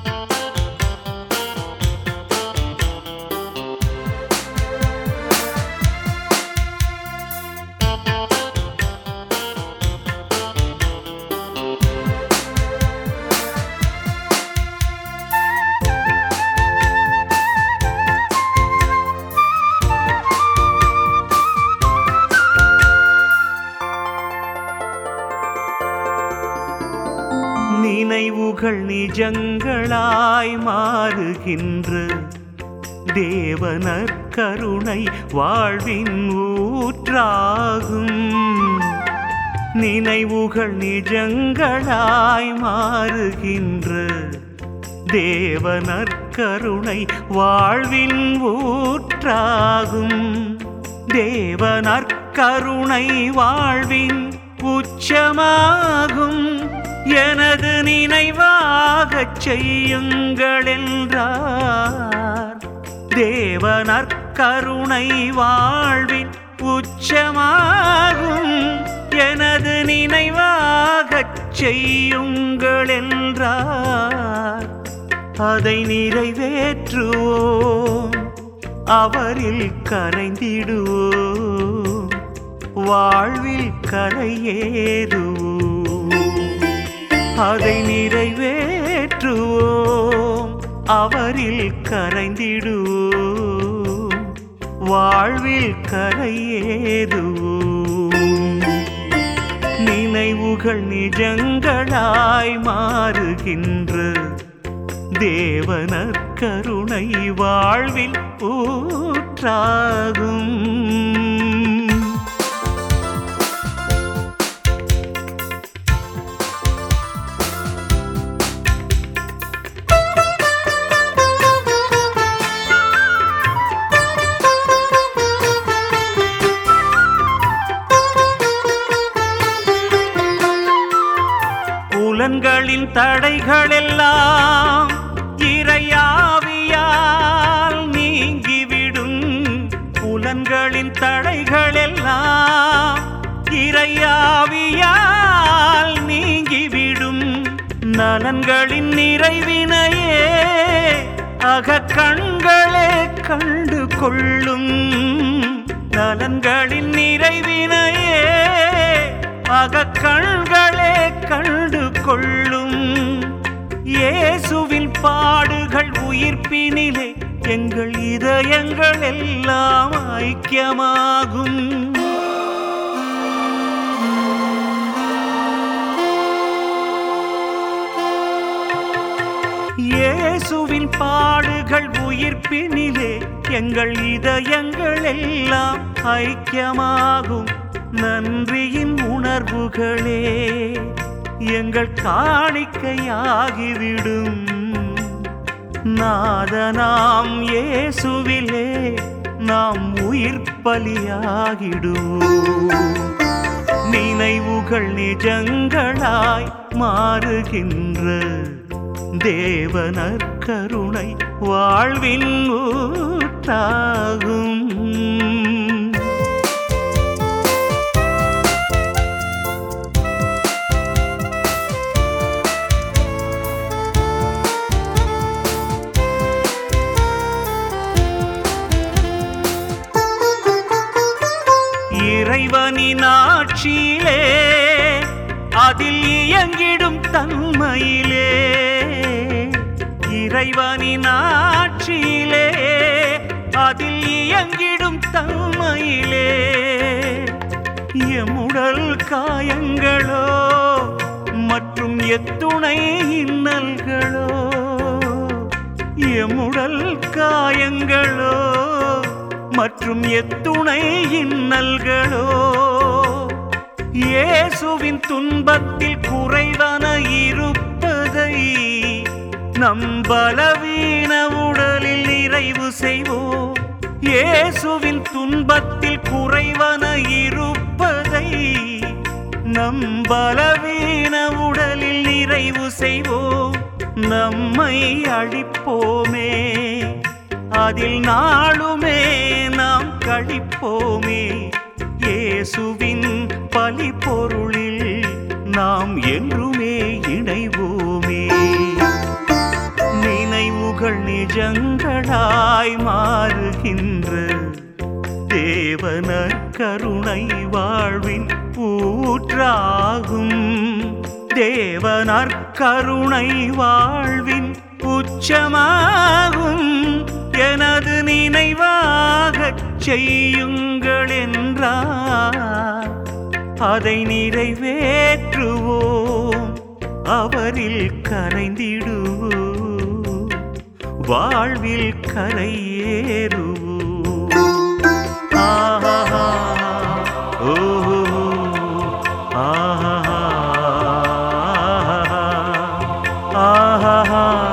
நினைவுகள் நிஜங்களாய் மாறுகின்ற தேவனர் கருணை வாழ்வின் ஊற்றாகும் நினைவுகள் நிஜங்களாய் மாறுகின்ற தேவனர் கருணை வாழ்வின் ஊற்றாகும் தேவனர் கருணை வாழ்வின் உச்சமாகும் எனது நினைவாகச் செய்யுங்கள் என்றார் தேவனர் கருணை வாழ்வின் உச்சமாகும் எனது நினைவாகச் செய்யுங்கள் என்றார் அதை நிறைவேற்றுவோம் அவரில் கரைந்திடுவோம் வாழ்வில் கரையேறுவோம் அதை நிறைவேற்றுவோம் அவரில் கரைந்திடுவோம் வாழ்வில் கரையேறுவோம் நினைவுகள் நிஜங்களாய் மாறுகின்ற தேவனர் கருணை வாழ்வில் ஊற்றாகும் புலன்களின் தடைகளெல்லாம் இறையாவியால் நீங்கிவிடும் புலன்களின் தடைகளெல்லாம் இறையாவியால் நீங்கிவிடும் நலன்களின் நிறைவினையே அகக்கண்களே கண்டு கொள்ளும் நலன்களின் நிறைவினையே அகக்கண்களே கண்டு கொள்ளும் இயேசுவின் பாடுகள் உயிர்ப்பினிலே எங்கள் இதயங்கள் எல்லாம் ஐக்கியமாகும் இயேசுவின் பாடுகள் உயிர்ப்பினிலே எங்கள் இதயங்கள் எல்லாம் ஐக்கியமாகும் நன்றியின் உணர்வுகளே எங்கள் காணிக்கையாகிவிடும் நாதனாம் இயேசுவிலே நாம் உயிர் பலியாகிடுவோம் நினைவுகள் நிஜங்களாய் மாறுகின்ற தேவனர் கருணை வாழ்வின் ஊற்றாகும் இறைவனின் ஆட்சியிலே அதில் இயங்கிடும் தன்மையிலே இறைவனின் ஆட்சியிலே அதில் இயங்கிடும் தன்மையிலே எம்முடல் காயங்களோ மற்றும் எத்துணை இன்னல்களோ எம்முடல் காயங்களோ மற்றும் எத்துணை இன்னல்களோ இயேசுவின் துன்பத்தில் குறைவன இருப்பதை நம் பலவீன உடலில் நிறைவு செய்வோம் இயேசுவின் துன்பத்தில் குறைவன இருப்பதை நம் பலவீன உடலில் நிறைவு செய்வோம் நம்மை அழிப்போமே அதில் நாளுமே நாம் கழிப்போமே இயேசுவின் பலி பொருளில் நாம் என்றுமே இணைவோமே நினைவுகள் நிஜங்களாய் மாறுகின்ற தேவனர் கருணை வாழ்வின் ஊற்றாகும் தேவனர் கருணை வாழ்வின் உச்சமாகும் எனது நினைவாகச் செய்யுங்கள் என்றார் அதை நிறைவேற்றுவோம் அவரில் கரைந்திடுவோம் வாழ்வில் கரையேறுவோம் ஆஹா ஓ ஆஹா ஆஹா